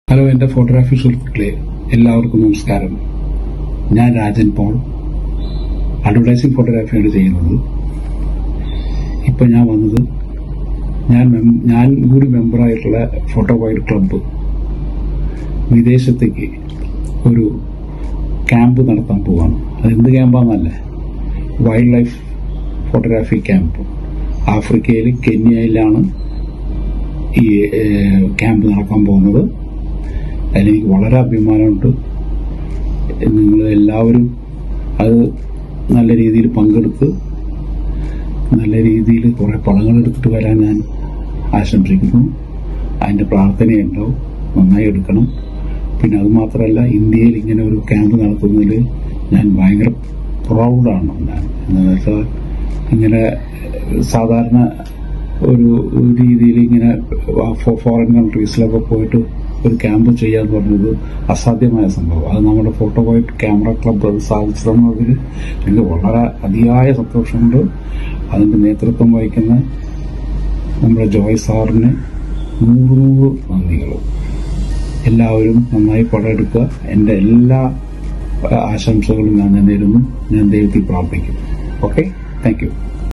hello എന്റെ photography സുഹൃത്തുക്കളെ എല്ലാവർക്കും നമസ്കാരം ഞാൻ രാജൻ പോൾ അഡ്വർടൈസിംഗ് ഫോട്ടോഗ്രാഫിയാണ് ചെയ്യുന്നത് ഇപ്പൊ ഞാൻ വന്നത് ഞാൻ മem- ഞാൻ കൂടി മെമ്പറായിട്ടുള്ള ഫോട്ടോ വൈഡ് ക്ലബ്ബ് വിദേശത്തേക്ക് ഒരു ക്യാമ്പ് നടത്താൻ പോവാണ് അത് എന്ത് ക്യാമ്പാന്നല്ല വൈൽഡ് ലൈഫ് ഫോട്ടോഗ്രാഫി ക്യാമ്പ് ആഫ്രിക്കയിൽ കെന്യയിലാണ് ഈ ഏഹ്, ക്യാമ്പ് നടക്കാൻ പോകുന്നത് അതിലെനിക്ക് വളരെ അഭിമാനമുണ്ട് നിങ്ങൾ എല്ലാവരും അത് നല്ല രീതിയിൽ പങ്കെടുത്ത് നല്ല രീതിയിൽ കുറെ പടങ്ങൾ എടുത്തിട്ട് വരാൻ ഞാൻ ആശംസിക്കുന്നു അതിന്റെ പ്രാർത്ഥനയുണ്ടാവും നന്നായി എടുക്കണം പിന്നെ അത് മാത്രമല്ല ഇന്ത്യയിൽ ഇങ്ങനെ ഒരു ക്യാമ്പ് നടത്തുന്നതിൽ ഞാൻ ഭയങ്കര പ്രൗഡാണ് ഞാൻ എന്താണെന്ന് വെച്ചാൽ ഇങ്ങനെ സാധാരണ ഒരു രീതിയിൽ ഇങ്ങനെ ഫോറിൻ കൺട്രീസിലൊക്കെ പോയിട്ട് ഒരു ക്യാമ്പ് ചെയ്യാന്ന് പറഞ്ഞത് അസാധ്യമായ സംഭവം അത് നമ്മുടെ ഫോട്ടോ വൈറ്റ് ക്യാമറ ക്ലബ്ബ് അത് സാധിച്ചു തന്നതിൽ എനിക്ക് വളരെ അതിയായ സന്തോഷമുണ്ട് അതിന്റെ നേതൃത്വം വഹിക്കുന്ന നമ്മുടെ ജോയ് സാറിന് നൂറ് നൂറ് നന്ദികളും എല്ലാവരും നന്നായി പടം എടുക്കുക എന്റെ എല്ലാ ആ, ആശംസകളും ഞാൻ നേരുന്നു ഞാൻ ദൈവത്തിൽ പ്രാർത്ഥിക്കും ഓക്കെ താങ്ക് യു